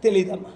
తెలీదమ్మా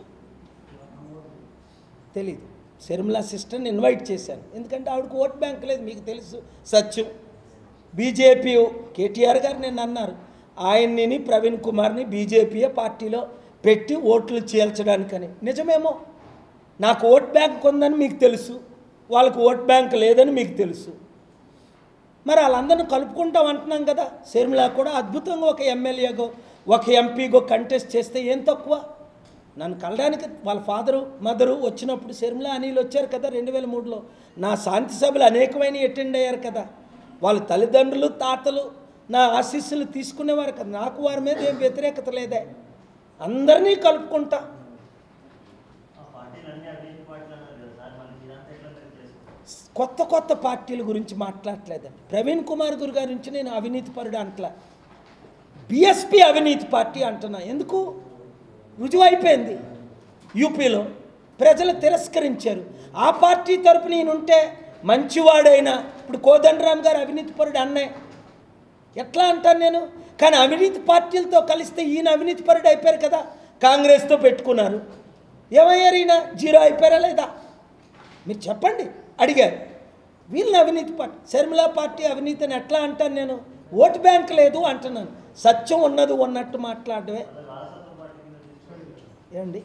తెలీదు శర్మిలా సిస్టర్ని ఇన్వైట్ చేశాను ఎందుకంటే ఆవిడకు ఓట్ బ్యాంక్ లేదు మీకు తెలుసు సత్యం బీజేపీ కేటీఆర్ గారు నిన్న అన్నారు ఆయన్ని ప్రవీణ్ కుమార్ని బీజేపీయే పార్టీలో పెట్టి ఓట్లు చీల్చడానికని నిజమేమో నాకు ఓట్ బ్యాంక్ ఉందని మీకు తెలుసు వాళ్ళకు ఓట్ బ్యాంక్ లేదని మీకు తెలుసు మరి వాళ్ళందరిని కలుపుకుంటాం అంటున్నాం కదా శర్మిల కూడా అద్భుతంగా ఒక ఎమ్మెల్యేగో ఒక ఎంపీగో కంటెస్ట్ చేస్తే ఏం తక్కువ నన్ను కలడానికి వాళ్ళ ఫాదరు మదరు వచ్చినప్పుడు శర్మిల అనిల్ వచ్చారు కదా రెండు వేల మూడులో నా శాంతి సభలు అనేకమైన అటెండ్ అయ్యారు కదా వాళ్ళ తల్లిదండ్రులు తాతలు నా ఆశీస్సులు తీసుకునేవారు కదా నాకు వారి మీద ఏం వ్యతిరేకత లేదే అందరినీ కలుపుకుంటా ఆ పార్టీలన్నీ అవినీతి పార్టీలు అన్నారు కదా సార్ మళ్ళీ ఇదంతా ఎట్లా మీరు చేసుకుంటారు కొత్త కొత్త పార్టీల గురించి మాట్లాడలేదండి ప్రవీణ్ కుమార్ గురు గురించి నేను అవినీతి పరుడు అంటలే బీఎస్పీ అవినీతి పార్టీ అంటున్నా ఎందుకు రుజువు అయిపోయింది యూపీలో ప్రజలు తిరస్కరించారు ఆ పార్టీ తరపున ఈయనుంటే మంచివాడైనా ఇప్పుడు కోదండరామ్ గారు అవినీతి పరుడు అన్నయ్య ఎట్లా అంటాను నేను కానీ అవినీతి పార్టీలతో కలిస్తే ఈయన అవినీతి పరుడు అయిపోయారు కదా కాంగ్రెస్తో పెట్టుకున్నారు ఏమయ్యారు ఈయన జీరో అయిపోయారా లేదా మీరు చెప్పండి అడిగారు వీళ్ళని అవినీతి పార్టీ శర్మిల పార్టీ అవినీతిని ఎట్లా అంటాను నేను ఓటు బ్యాంక్ లేదు అంటున్నాను సత్యం ఉన్నది ఉన్నట్టు మాట్లాడమే ఏమండి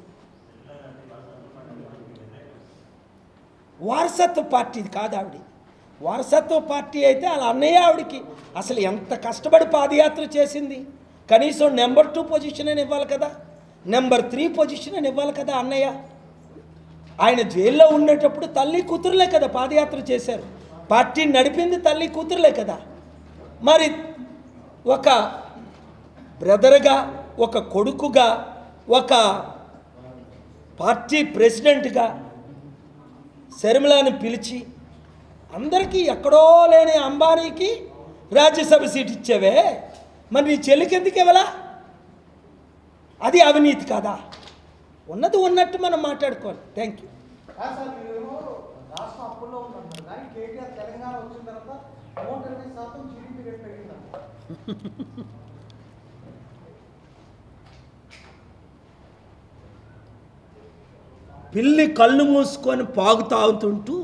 వారసత్వ పార్టీ కాదు ఆవిడ వారసత్వ పార్టీ అయితే వాళ్ళ అన్నయ్య ఆవిడకి అసలు ఎంత కష్టపడి పాదయాత్ర చేసింది కనీసం నెంబర్ టూ పొజిషన్ అని ఇవ్వాలి కదా నెంబర్ త్రీ పొజిషన్ అని ఇవ్వాలి కదా అన్నయ్య ఆయన జైల్లో ఉండేటప్పుడు తల్లి కూతురులే కదా పాదయాత్ర చేశారు పార్టీని నడిపింది తల్లి కూతురులే కదా మరి ఒక బ్రదర్గా ఒక కొడుకుగా ఒక పార్టీ ప్రెసిడెంట్గా శర్మిలాని పిలిచి అందరికీ ఎక్కడో లేని అంబానీకి రాజ్యసభ సీట్ ఇచ్చావే మరి నీ చెల్లికి ఎందుకు ఇవ్వలా అది అవినీతి కాదా ఉన్నది ఉన్నట్టు మనం మాట్లాడుకోవాలి థ్యాంక్ యూ కాదు సార్ మీరేమో రాష్ట్రం అప్పుల్లో ఉందంటారు కానీ కేటీఆర్ తెలంగాణ వచ్చిన తర్వాత నూట ఇరవై శాతం జీడీపీ రేట్ పెరిగిందంట పిల్లి కళ్ళు మూసుకొని పాగు తాగుతుంటూ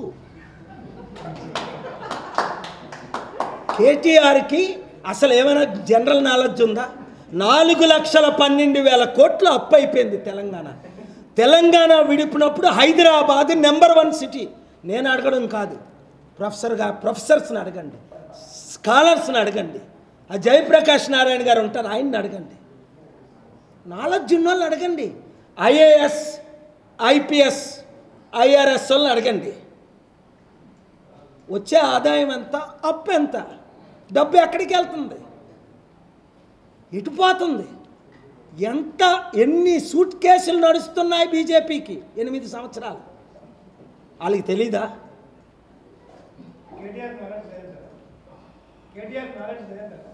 కేటీఆర్కి అసలు ఏమైనా జనరల్ నాలెడ్జ్ ఉందా నాలుగు లక్షల పన్నెండు వేల కోట్లు అప్పు అయిపోయింది తెలంగాణ తెలంగాణ విడిపినప్పుడు హైదరాబాద్ నెంబర్ వన్ సిటీ నేను అడగడం కాదు ప్రొఫెసర్గా ప్రొఫెసర్స్ని అడగండి స్కాలర్స్ని అడగండి ఆ జయప్రకాష్ నారాయణ గారు ఉంటారు ఆయన్ని అడగండి నాలెడ్జ్ ఉన్న వాళ్ళు అడగండి ఐఏఎస్ ఐపీఎస్ ఐఆర్ఎస్ వాళ్ళని అడగండి వచ్చే ఆదాయం ఎంత అప్పు ఎంత డబ్బు ఎక్కడికి వెళ్తుంది ఎటు పోతుంది ఎంత ఎన్ని సూట్ కేసులు నడుస్తున్నాయి బీజేపీకి ఎనిమిది సంవత్సరాలు వాళ్ళకి తెలీదా కేటీఆర్ నాలెడ్జ్ లేదు కదా కేటీఆర్ నాలెడ్జ్ లేదు కదా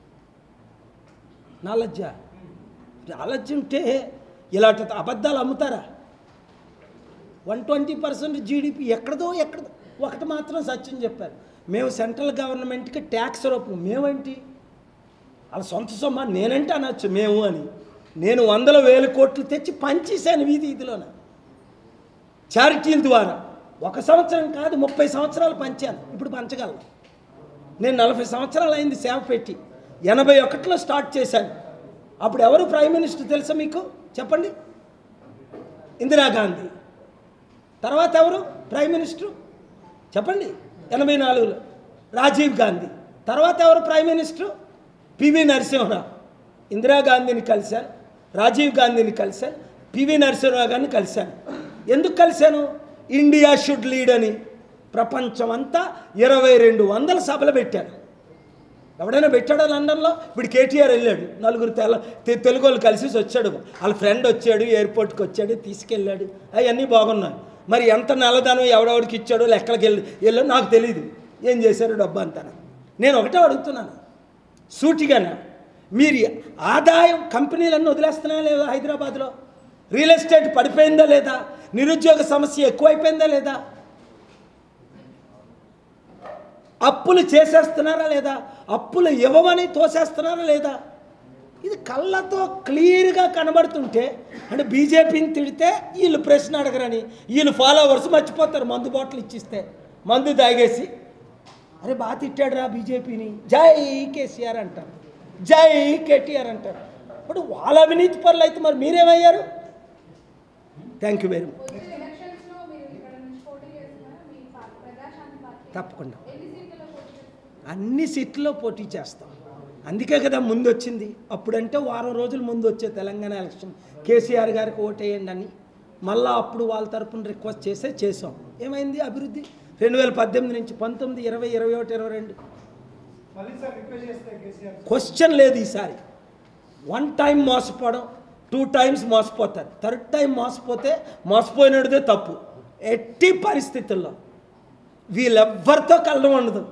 నాలెడ్జ నాలెడ్జ్ ఉంటే ఇలాంటి అబద్ధాలు అమ్ముతారా వన్ ట్వంటీ పర్సెంట్ జీడిపి ఎక్కడదో ఎక్కడదో ఒకటి మాత్రం సత్యం చెప్పారు మేము సెంట్రల్ గవర్నమెంట్కి ట్యాక్స్ రూపం మేమేంటి వాళ్ళ సొంత సొమ్మ నేనంటే అనొచ్చు మేము అని నేను వందల వేల కోట్లు తెచ్చి పంచేశాను వీధి వీధిలోన చారిటీల ద్వారా ఒక సంవత్సరం కాదు ముప్పై సంవత్సరాలు పంచాను ఇప్పుడు పంచగలను నేను నలభై సంవత్సరాలు అయింది సేవ పెట్టి ఎనభై ఒకటిలో స్టార్ట్ చేశాను అప్పుడు ఎవరు ప్రైమ్ మినిస్టర్ తెలుసా మీకు చెప్పండి ఇందిరాగాంధీ తర్వాత ఎవరు ప్రైమ్ మినిస్టర్ చెప్పండి ఎనభై నాలుగులో రాజీవ్ గాంధీ తర్వాత ఎవరు ప్రైమ్ మినిస్టర్ పివి నరసింహరావు ఇందిరాగాంధీని కలిశాను రాజీవ్ గాంధీని కలిశాను పివి నరసింహరావు గారిని కలిశాను ఎందుకు కలిశాను ఇండియా షుడ్ లీడ్ అని ప్రపంచం అంతా ఇరవై రెండు వందల సభలు పెట్టాను ఎవడైనా పెట్టాడా లండన్లో ఇప్పుడు కేటీఆర్ వెళ్ళాడు నలుగురు తెల తె- తెలుగు వాళ్ళు కలిసి వచ్చాడు వాళ్ళ ఫ్రెండ్ వచ్చాడు ఎయిర్పోర్ట్కి వచ్చాడు తీసుకెళ్ళాడు అవన్నీ బాగున్నాయి మరి ఎంత నల్లదనం ఎవడెవడికి ఇచ్చాడో లెక్కలకి వెళ్ళి వెళ్ళో నాకు తెలియదు ఏం చేశారు డబ్బు అంతా నేను ఒకటే అడుగుతున్నాను సూటిగానే మీరు ఆదాయం కంపెనీలన్నీ వదిలేస్తున్నాయా లేదా హైదరాబాద్లో రియల్ ఎస్టేట్ పడిపోయిందా లేదా నిరుద్యోగ సమస్య ఎక్కువైపోయిందా లేదా అప్పులు చేసేస్తున్నారా లేదా అప్పులు ఇవ్వమని తోసేస్తున్నారా లేదా ఇది కళ్ళతో క్లియర్గా కనబడుతుంటే అంటే బీజేపీని తిడితే వీళ్ళు ప్రశ్న అడగరని వీళ్ళు ఫాలోవర్స్ మర్చిపోతారు మందు బాటిల్ ఇచ్చిస్తే మందు తాగేసి అరే బాగా తిట్టాడు రా బీజేపీని జై కేసీఆర్ అంటారు జై కేటీఆర్ అంటారు ఇప్పుడు వాళ్ళ అవినీతి పనులు అయితే మరి మీరేమయ్యారు థ్యాంక్ యూ వెరీ మచ్ వచ్చే ఎలక్షన్స్ లో మీరు ఇక్కడ నుంచి పోటీ చేస్తున్నారా మీ పా- ప్రజాశాంతి పార్టీ తప్పకుండా ఎన్ని సీట్లలో పోటీ చేస్తున్నారు అన్ని సీట్లలో పోటీ చేస్తాం అందుకే కదా ముందు వచ్చింది అప్పుడంటే వారం రోజుల ముందు వచ్చే తెలంగాణ ఎలక్షన్ కేసీఆర్ గారికి ఓటేయండి అని మళ్ళా అప్పుడు వాళ్ళ తరపున రిక్వెస్ట్ చేసే చేసాం ఏమైంది అభివృద్ధి రెండు వేల పద్దెనిమిది నుంచి పంతొమ్మిది ఇరవై ఇరవై ఒకటి ఇరవై రెండు మళ్ళీ సార్ రిక్వెస్ట్ చేస్తే కేసీఆర్ క్వశ్చన్ లేదు ఈసారి వన్ టైం మోసపోవడం టూ టైమ్స్ మోసపోతారు థర్డ్ టైం మోసపోతే మోసపోయినదే తప్పు ఎట్టి పరిస్థితుల్లో వీళ్ళెవ్వరితో కలడం ఉండదు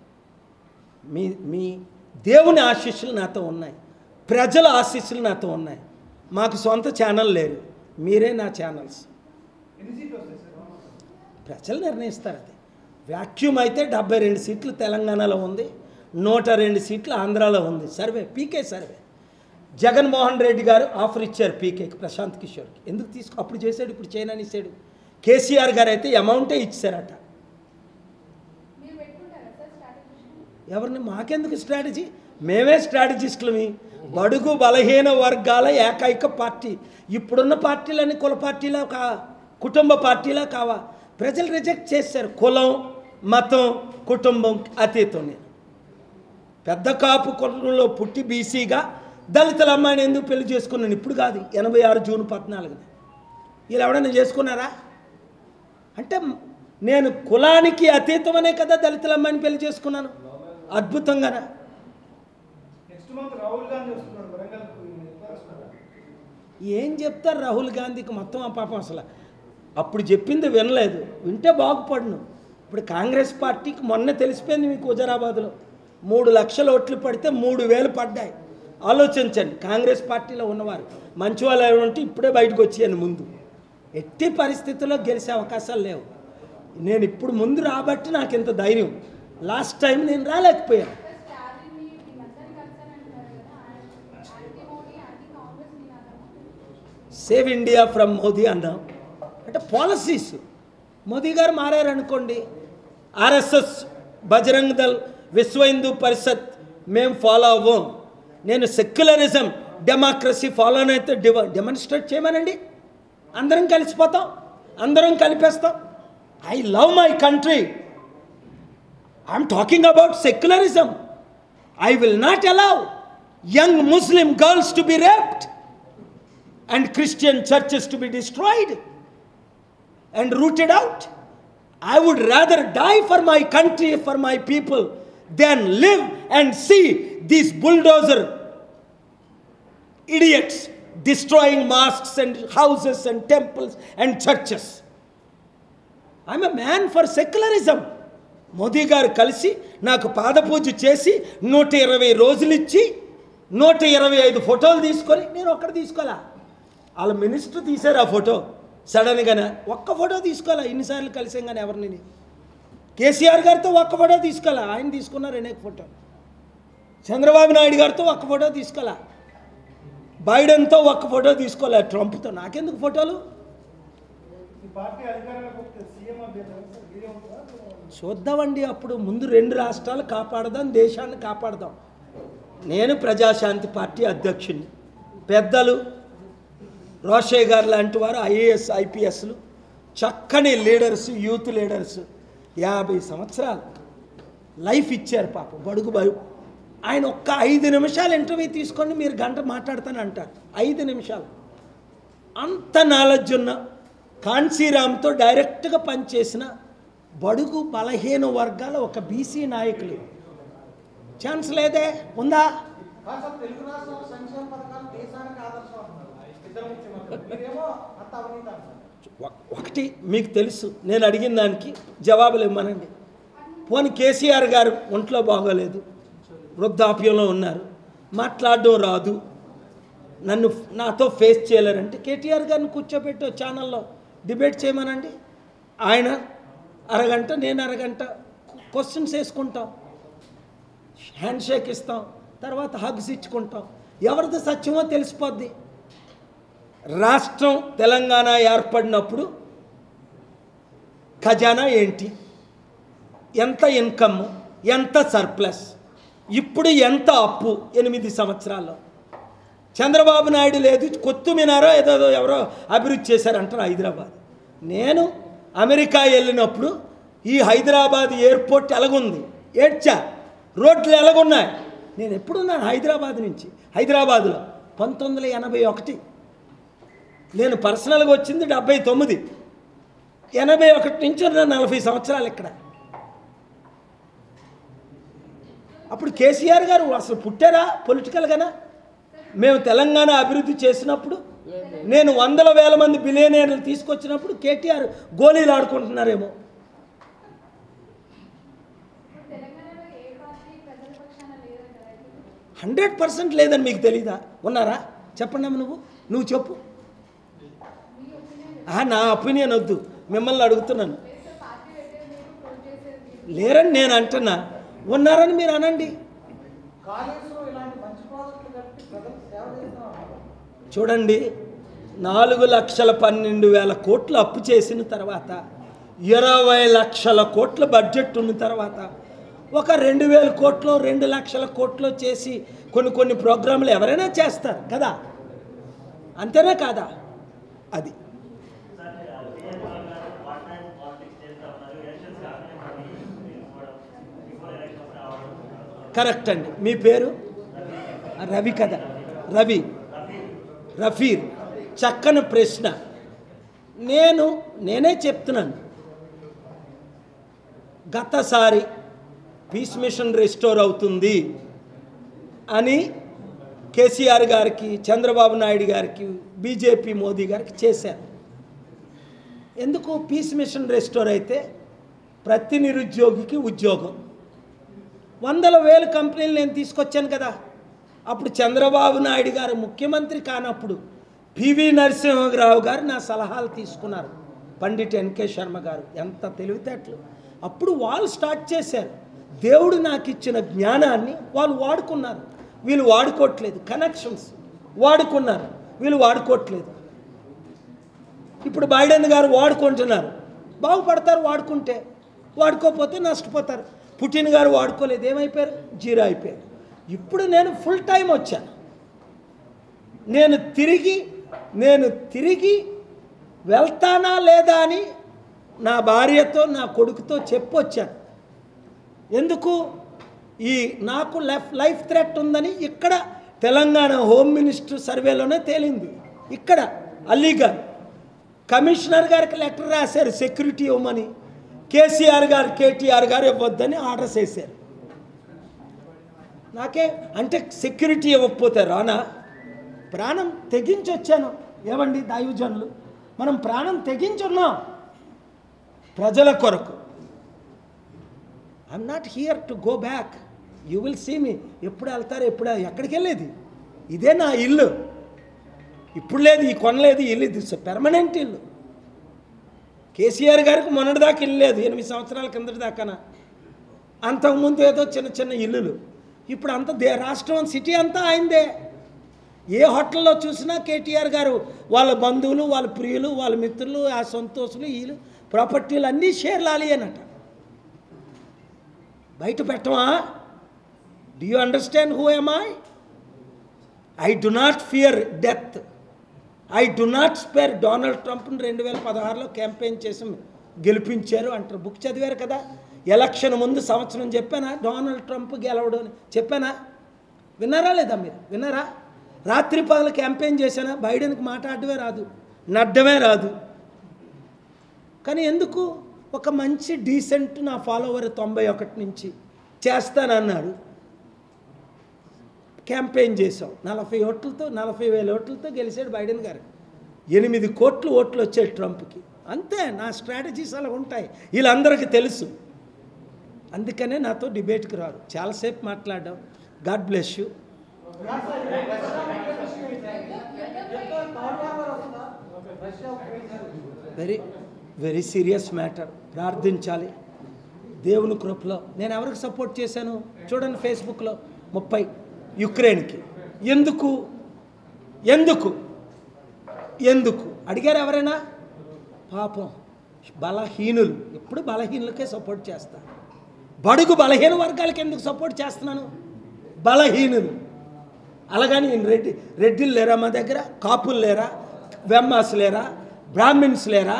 మీ మీ దేవుని ఆశీస్సులు నాతో ఉన్నాయి ప్రజల ఆశీస్సులు నాతో ఉన్నాయి మాకు సొంత ఛానల్ లేరు మీరే నా ఛానల్స్ ఎన్ని సీట్లు వస్తాయి సార్ ప్రజలు నిర్ణయిస్తారు అది వ్యాక్యూమ్ అయితే డెబ్బై రెండు సీట్లు తెలంగాణలో ఉంది నూట రెండు సీట్లు ఆంధ్రాలో ఉంది survey PK survey Jaganmohan Reddy garu offer ఇచ్చారు పీకేకి ప్రశాంత్ కిషోర్కి ఎందుకు తీసుకో అప్పుడు చేశాడు ఇప్పుడు చేయనని ఇచ్చాడు కేసీఆర్ గారు అయితే అమౌంటే ఇచ్చారట మీరు పెట్టుకుంటారా సార్ స్ట్రాటజీ ఎవరిని మాకెందుకు స్ట్రాటజీ మేమే స్ట్రాటజిస్టులమి బడుగు బలహీన వర్గాల ఏకైక పార్టీ ఇప్పుడున్న పార్టీలన్నీ కుల పార్టీలా కా కుటుంబ పార్టీలా కావా ప్రజలు రిజెక్ట్ చేశారు కులం మతం కుటుంబం అతీతం నేను పెద్ద కాపు కులంలో పుట్టి బీసీగా దళితుల అమ్మాయిని ఎందుకు పెళ్లి చేసుకున్నాను ఇప్పుడు కాదు ఎనభై ఆరు జూన్ పద్నాలుగున వీళ్ళు ఎవడన్నా చేసుకున్నారా అంటే నేను కులానికి అతీతమనే కదా దళితుల అమ్మాయిని పెళ్లి చేసుకున్నాను అద్భుతంగానా నెక్స్ట్ మంత్ రాహుల్ గాంధీ వస్తున్నాడు వరంగల్ ఎట్లా వస్తున్నాడు ఏం చెప్తారు రాహుల్ గాంధీకి మొత్తం ఆ పాపం అసలు అప్పుడు చెప్పింది వినలేదు వింటే బాగుపడను ఇప్పుడు కాంగ్రెస్ పార్టీకి మొన్న తెలిసిపోయింది మీకు హుజరాబాద్లో మూడు లక్షల ఓట్లు పడితే మూడు వేలు పడ్డాయి ఆలోచించండి కాంగ్రెస్ పార్టీలో ఉన్నవారు మంచి వాళ్ళు ఎవరంటే ఇప్పుడే బయటకు వచ్చాను ముందు ఎట్టి పరిస్థితుల్లో గెలిచే అవకాశాలు లేవు నేను ఇప్పుడు ముందు రాబట్టి నాకు ఇంత ధైర్యం లాస్ట్ టైం నేను రాలేకపోయాను సార్ స్టాలిన్ని వీళ్ళందరినీ కలిసారంటున్నారు కదా యాంటీ మోడీ యాంటీ కాంగ్రెస్ నినాదం సేవ్ ఇండియా ఫ్రమ్ మోదీ అన్నాం అంటే పాలసీస్ మోదీ గారు మారారనుకోండి ఆర్ఎస్ఎస్ బజరంగ్ దళ్ విశ్వ హిందూ పరిషత్ మేము ఫాలో అవ్వం నేను సెక్యులరిజం డెమోక్రసీ ఫాలో అయితే డివ డెమాన్స్ట్రేట్ చేయమనండి అందరం కలిసిపోతాం అందరం కలిపేస్తాం I love my country I'm talking about secularism I will not allow young Muslim girls to be raped and Christian churches to be destroyed and rooted out. I would rather die for my country, for my people, than live and see these bulldozer idiots destroying mosques and houses and temples and churches. I'm a man for secularism Modi garu కలిసి నాకు పాదపూజ చేసి నూట ఇరవై రోజులు ఇచ్చి నూట ఇరవై ఐదు ఫోటోలు తీసుకొని నేను ఒక్కడ తీసుకోవాలా వాళ్ళ మినిస్టర్ తీశారు ఆ ఫోటో సడన్గానే ఒక్క ఫోటో తీసుకోవాలా ఇన్నిసార్లు కలిసాం కానీ ఎవరిని నేను. కేసీఆర్ గారితో ఒక్క ఫోటో తీసుకోవాలా ఆయన తీసుకున్నారు అనేక ఫోటో చంద్రబాబు నాయుడు గారితో ఒక్క ఫోటో తీసుకోవాలా బైడెన్తో ఒక్క ఫోటో తీసుకోవాలా ట్రంప్తో నాకెందుకు ఫోటోలు ఈ పార్టీ అధికారంలోకి వస్తే సీఎం అభ్యర్థి ఎవరు సార్ మీరే ఉంటారా చూద్దామండి అప్పుడు ముందు రెండు రాష్ట్రాలు కాపాడదాం దేశాన్ని కాపాడదాం నేను ప్రజాశాంతి పార్టీ అధ్యక్షుడిని పెద్దలు రోషయ్య గారు లాంటి వారు ఐఏఎస్ ఐపీఎస్లు చక్కని లీడర్స్ యూత్ లీడర్స్ యాభై సంవత్సరాలు లైఫ్ ఇచ్చారు పాపం బడుగు బడు ఆయన ఒక్క ఐదు నిమిషాలు ఇంటర్వ్యూ తీసుకొని మీరు గంట మాట్లాడతాను అంటారు ఐదు నిమిషాలు అంత నాలెడ్జ్ ఉన్న కాన్సీరామ్తో డైరెక్ట్గా పనిచేసిన బడుగు బలహీన వర్గాల ఒక బీసీ నాయకులు ఛాన్స్ లేదే ఉందా కాదు సార్ తెలుగు రాష్ట్రాల సంక్షేమ పథకాలు దేశానికి ఆదర్శం అంటున్నారు ఇద్దరు ముఖ్యమంత్రులు మీరేమో అంత అవినీతి అంటారు ఒ- ఒకటి మీకు తెలుసు నేను అడిగిన దానికి జవాబులు ఇవ్వమనండి పోనీ కేసీఆర్ గారు ఒంట్లో బాగోలేదు వృద్ధాప్యంలో ఉన్నారు మాట్లాడడం రాదు నన్ను నాతో ఫేస్ చేయలేరంటే కేటీఆర్ గారిని కూర్చోబెట్టి ఓ ఛానల్లో డిబేట్ చేయమనండి ఆయన అరగంట నేను అరగంట క్వశ్చన్స్ వేసుకుంటాం హ్యాండ్ షేక్ ఇస్తాం తర్వాత హగ్స్ ఇచ్చుకుంటాం ఎవరిది సత్యమో తెలిసిపోద్ది రాష్ట్రం తెలంగాణ ఏర్పడినప్పుడు ఖజానా ఏంటి ఎంత ఇన్కమ్ ఎంత సర్ప్లస్ ఇప్పుడు ఎంత అప్పు ఎనిమిది సంవత్సరాల్లో చంద్రబాబు నాయుడు లేదు కొత్తుమినారో ఏదో ఎవరో అభివృద్ధి చేశారంటారు హైదరాబాద్ నేను అమెరికా వెళ్ళినప్పుడు ఈ హైదరాబాద్ ఎయిర్పోర్ట్ ఎలాగుంది ఏడ్చా రోడ్లు ఎలాగున్నాయి నేను ఎప్పుడున్నాను హైదరాబాద్ నుంచి హైదరాబాద్లో పంతొమ్మిది వందల ఎనభై ఒకటి నేను పర్సనల్గా వచ్చింది డెబ్బై తొమ్మిది ఎనభై ఒకటి నుంచి ఉన్న నలభై సంవత్సరాలు ఇక్కడ అప్పుడు కేసీఆర్ గారు అసలు పుట్టారా పొలిటికల్గానా మేము తెలంగాణ అభివృద్ధి చేసినప్పుడు నేను వందల వేల మంది బిలియనీర్లు తీసుకొచ్చినప్పుడు కేటీఆర్ గోళీలు ఆడుకుంటున్నారేమో ఇప్పుడు తెలంగాణలో ఏ పార్టీ ప్రజల పక్షాన లేదంటారా ఇప్పుడు? హండ్రెడ్ పర్సెంట్ లేదని మీకు తెలీదా ఉన్నారా చెప్పండి అమ్మ నువ్వు నువ్వు చెప్పు మీ ఒపీనియన్ ఆహా, నా ఒపీనియన్ వద్దు మిమ్మల్ని అడుగుతున్నాను వేస్తే పార్టీ పెట్టేది మీరు క్లోజ్ చేసేది మీరు. లేరని నేను అంటున్నా ఉన్నారని మీరు అనండి కాళేశ్వరం ఇలాంటి మంచి ప్రాజెక్టులు కట్టి ప్రజలకు సేవ చేస్తున్నారు చూడండి నాలుగు లక్షల పన్నెండు వేల కోట్లు అప్పు చేసిన తర్వాత ఇరవై లక్షల కోట్ల బడ్జెట్ ఉన్న తర్వాత ఒక రెండు వేల కోట్లు రెండు లక్షల కోట్లు చేసి కొన్ని కొన్ని ప్రోగ్రాంలు ఎవరైనా చేస్తారు కదా అంతేనా కాదా అది sir PM garu part time politics చేస్తా ఉన్నారు ఎలక్షన్స్ కాకనే మళ్ళీ తీసుకోవడం బిఫోర్ ఎలక్షన్స్ రావడం కరెక్ట్ అండి మీ పేరు రవి కదా రవి రఫీర్ చక్కని ప్రశ్న నేను నేనే చెప్తున్నాను గతసారి పీస్ మిషన్ రెస్టోర్ అవుతుంది అని కేసీఆర్ గారికి చంద్రబాబు నాయుడు గారికి బీజేపీ మోదీ గారికి చేశారు ఎందుకు పీస్ మిషన్ రెస్టోర్ అయితే ప్రతి నిరుద్యోగికి ఉద్యోగం వందల వేల కంపెనీలు నేను తీసుకొచ్చాను కదా అప్పుడు చంద్రబాబు నాయుడు గారు ముఖ్యమంత్రి కానప్పుడు పివి నరసింహరావు గారు నా సలహాలు తీసుకున్నారు పండిట్ ఎన్కే శర్మ గారు ఎంత తెలివితేటలు అప్పుడు వాళ్ళు స్టార్ట్ చేశారు దేవుడు నాకు ఇచ్చిన జ్ఞానాన్ని వాళ్ళు వాడుకున్నారు వీళ్ళు వాడుకోవట్లేదు కనెక్షన్స్ వాడుకున్నారు వీళ్ళు వాడుకోవట్లేదు ఇప్పుడు బైడెన్ గారు వాడుకుంటున్నారు బాగుపడతారు వాడుకుంటే వాడుకోకపోతే నష్టపోతారు పుటిన్ గారు వాడుకోలేదు ఏమైపోయారు జీరో అయిపోయారు ఇప్పుడు నేను ఫుల్ టైం వచ్చాను నేను తిరిగి నేను తిరిగి వెళ్తానా లేదా అని నా భార్యతో నా కొడుకుతో చెప్పొచ్చాను ఎందుకు ఈ నాకు లైఫ్ లైఫ్ థ్రెట్ ఉందని ఇక్కడ తెలంగాణ హోమ్ మినిస్టర్ సర్వేలోనే తేలింది ఇక్కడ అలీగఢ్ కమిషనర్ గారికి లెటర్ రాశారు సెక్యూరిటీ ఇవ్వమని కేసీఆర్ గారు కేటీఆర్ గారు ఇవ్వద్దని ఆర్డర్స్ వేశారు నాకే అంటే సెక్యూరిటీ ఇవ్వకపోతే రానా ప్రాణం తెగించి వచ్చాను ఏమండి దైవజనులు మనం ప్రాణం తెగించున్నాం ప్రజల కొరకు I'm not here to go back you will see me ఎప్పుడు వెళ్తారు ఎప్పుడు ఎక్కడికి వెళ్ళేది ఇదే నా ఇల్లు ఇప్పుడు లేదు ఈ కొనలేదు ఈ ఇల్లు ఇది పెర్మనెంట్ ఇల్లు కేసీఆర్ గారికి మొన్నటిదాకా ఇల్లు లేదు ఎనిమిది సంవత్సరాల కిందటి దాకానా అంతకుముందు ఏదో చిన్న చిన్న ఇల్లులు ఇప్పుడు అంత దే రాష్ట్రం సిటీ అంతా ఆయనదే ఏ హోటల్లో చూసినా కేటీఆర్ గారు వాళ్ళ బంధువులు వాళ్ళ ప్రియులు వాళ్ళ మిత్రులు ఆ సంతోషులు వీళ్ళు ప్రాపర్టీలు అన్నీ షేర్లు అలియనట బయట పెట్టమా do you understand who am I I do not fear death I do not spare Donald ట్రంప్ని రెండు వేల పదహారులో క్యాంపెయిన్ చేసి గెలిపించారు అంటారు బుక్ చదివారు కదా ఎలక్షన్ ముందు సంవత్సరం చెప్పానా డొనాల్డ్ ట్రంప్ గెలవడు అని చెప్పానా విన్నారా లేదా మీరు విన్నారా రాత్రి పగలు క్యాంపెయిన్ చేశానా బైడెన్కి మాట్లాడమే రాదు నడ్డమే రాదు కానీ ఎందుకు ఒక మంచి డీసెంట్ నా ఫాలోవర్ తొంభై ఒకటి నుంచి చేస్తానన్నాడు క్యాంపెయిన్ చేసాం నలభై ఓట్లతో నలభై వేల ఓట్లతో గెలిచాడు బైడెన్ గారు ఎనిమిది కోట్లు ఓట్లు వచ్చాయి ట్రంప్కి అంతే నా స్ట్రాటజీస్ అలా ఉంటాయి వీళ్ళందరికీ తెలుసు అందుకనే నాతో డిబేట్కి రారు చాలాసేపు మాట్లాడడం God bless you Russia Ukraine very very serious matter ప్రార్థించాలి దేవుని కృపలో నేను ఎవరికి సపోర్ట్ చేశాను చూడండి ఫేస్బుక్లో ముప్పై యుక్రెయిన్కి ఎందుకు ఎందుకు ఎందుకు అడిగారు ఎవరైనా పాపం బలహీనులు ఎప్పుడు బలహీనులకే సపోర్ట్ చేస్తా బడుగు బలహీన వర్గాలకి ఎందుకు సపోర్ట్ చేస్తున్నాను బలహీనులు అలాగని ఈయన రెడ్డి రెడ్డిలు లేరా మా దగ్గర కాపులు లేరా వెమ్మాస్ లేరా బ్రాహ్మిన్స్ లేరా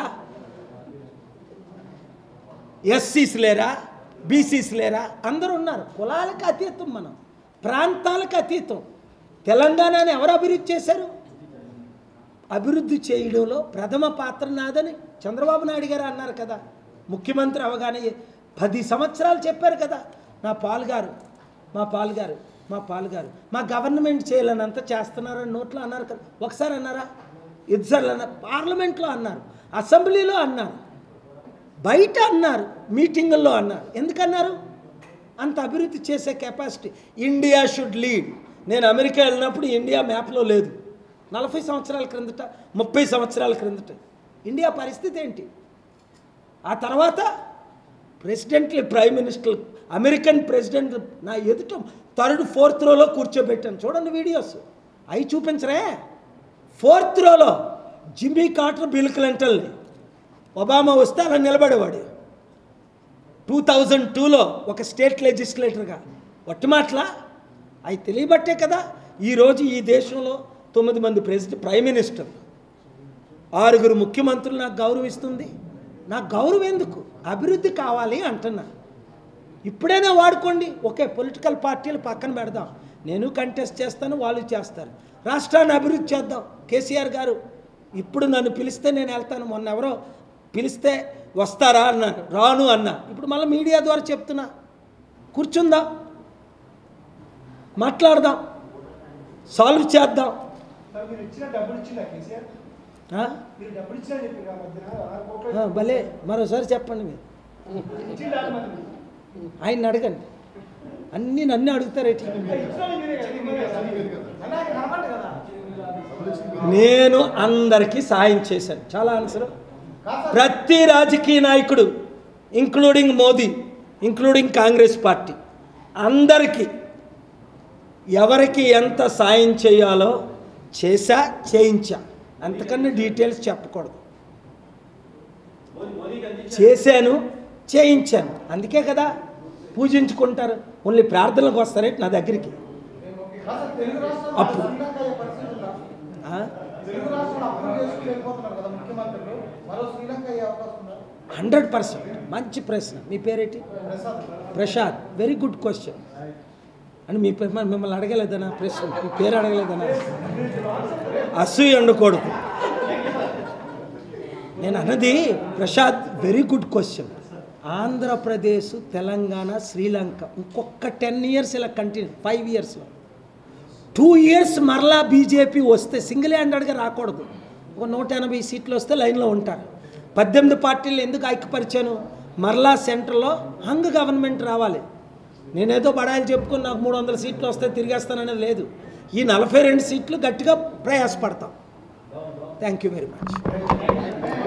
ఎస్సీస్ లేరా బీసీస్ లేరా అందరూ ఉన్నారు కులాలకు అతీతం మనం ప్రాంతాలకు అతీతం తెలంగాణని ఎవరు అభివృద్ధి చేశారు అభివృద్ధి చేయడంలో ప్రథమ పాత్ర నాదని చంద్రబాబు నాయుడు గారు అన్నారు కదా ముఖ్యమంత్రి అవగానే పది సంవత్సరాలు చెప్పారు కదా నా పాలుగారు మా పాలుగారు మా పాలుగారు మా గవర్నమెంట్ చేయాలనంత చేస్తున్నారని నోట్లో అన్నారు కదా ఒకసారి అన్నారా ఇద్దరు అన్నారు పార్లమెంట్లో అన్నారు అసెంబ్లీలో అన్నారు బయట అన్నారు మీటింగుల్లో అన్నారు ఎందుకన్నారు అంత అభివృద్ధి చేసే కెపాసిటీ ఇండియా షుడ్ లీడ్ నేను అమెరికా వెళ్ళినప్పుడు ఇండియా మ్యాప్లో లేదు నలభై సంవత్సరాల క్రిందట ముప్పై సంవత్సరాల క్రిందట ఇండియా పరిస్థితి ఏంటి ఆ తర్వాత ప్రెసిడెంట్లు ప్రైమ్ మినిస్టర్ అమెరికన్ ప్రెసిడెంట్ నా ఎదుట థర్డ్ ఫోర్త్ రోలో కూర్చోబెట్టాను చూడండి వీడియోస్ అవి చూపించరే ఫోర్త్ రోలో జిమ్మీ కార్టర్ బిల్ క్లింటన్ని ఒబామా వస్తే అలా నిలబడేవాడు టూ థౌజండ్ టూలో ఒక స్టేట్ లెజిస్లేటర్గా ఒట్టి మాటలా అవి తెలియబట్టే కదా ఈరోజు ఈ దేశంలో తొమ్మిది మంది ప్రెసిడెంట్ ప్రైమ్ మినిస్టర్ ఆరుగురు ముఖ్యమంత్రులు నాకు గౌరవిస్తుంది నాకు గౌరవం ఎందుకు అభివృద్ధి కావాలి అంటున్నా ఇప్పుడైనా వాడుకోండి ఓకే పొలిటికల్ పార్టీలు పక్కన పెడదాం నేను కంటెస్ట్ చేస్తాను వాళ్ళు చేస్తారు రాష్ట్రాన్ని అభివృద్ధి చేద్దాం కేసీఆర్ గారు ఇప్పుడు నన్ను పిలిస్తే నేను వెళ్తాను మొన్న ఎవరో పిలిస్తే వస్తారా అన్నారు రాను అన్నా ఇప్పుడు మళ్ళీ మీడియా ద్వారా చెప్తున్నా కూర్చుందాం మాట్లాడదాం సాల్వ్ చేద్దాం సార్ మీరు ఇచ్చిన డబ్బులు ఇచ్చిందా కేసీఆర్ ఆ? మీరు డబ్బులు ఇచ్చినా చెప్పి ఆ మధ్యన ఆరు కోట్లు ఆ, భలే మరోసారి చెప్పండి మీరు ఇచ్చిందా మరి ఆయన అడగండి అన్నీ నన్ను అడుగుతారేటి ఇచ్చినా మీరే కదా, మీరే కదా. అన్నా, ఇక్కడ కనపడ్డ కదా నేను అందరికీ సాయం చేశాను చాలా ఆన్సర్ కాదు సార్ ప్రతి రాజకీయ నాయకుడు including Modi including Congress party అందరికీ ఎవరికి ఎంత సాయం చేయాలో చేశా చేయించా అంతకన్నా డీటెయిల్స్ చెప్పకూడదు చేశాను చేయించాను అందుకే కదా పూజించుకుంటారు ఓన్లీ ప్రార్థనలకు వస్తారేంటి నా దగ్గరికి కాదు సార్, తెలుగు రాష్ట్రాల్లో అప్పు. శ్రీలంక అయ్యే పరిస్థితి ఉందా? ఆ? తెలుగు రాష్ట్రాలు అప్పులు చేసుకుని వెళ్ళిపోతున్నారు కదా ముఖ్యమంత్రులు మరో శ్రీలంక అయ్యే అవకాశం ఉందా హండ్రెడ్ పర్సెంట్ మంచి ప్రశ్న మీ పేరేంటి Prasad Prasad very good question అని మీ పే- మరి మిమ్మల్ని అడగలేదనా ప్రశ్న మీ పేరు అడగలేదనా అసూయ ఉండకూడదు నేను అన్నది Prasad very good question Andhra Pradesh Telangana Sri Lanka ఇంకొక టెన్ ఇయర్స్ ఇలా కంటిన్యూ ఫైవ్ ఇయర్స్లో టూ ఇయర్స్ మరలా బీజేపీ వస్తే సింగిల్ హ్యాండెడ్గా రాకూడదు ఒక నూట ఎనభై సీట్లు వస్తే లైన్లో ఉంటారు పద్దెనిమిది పార్టీలు ఎందుకు ఐక్యపరిచాను మరలా సెంటర్లో హంగ్ గవర్నమెంట్ రావాలి నేనేదో బడాయిలు చెప్పుకుని నాకు మూడు వందల సీట్లు వస్తే తిరిగేస్తాననేది లేదు ఈ నలభై రెండు సీట్లు గట్టిగా ప్రయాసపడతాం థ్యాంక్ యూ వెరీ మచ్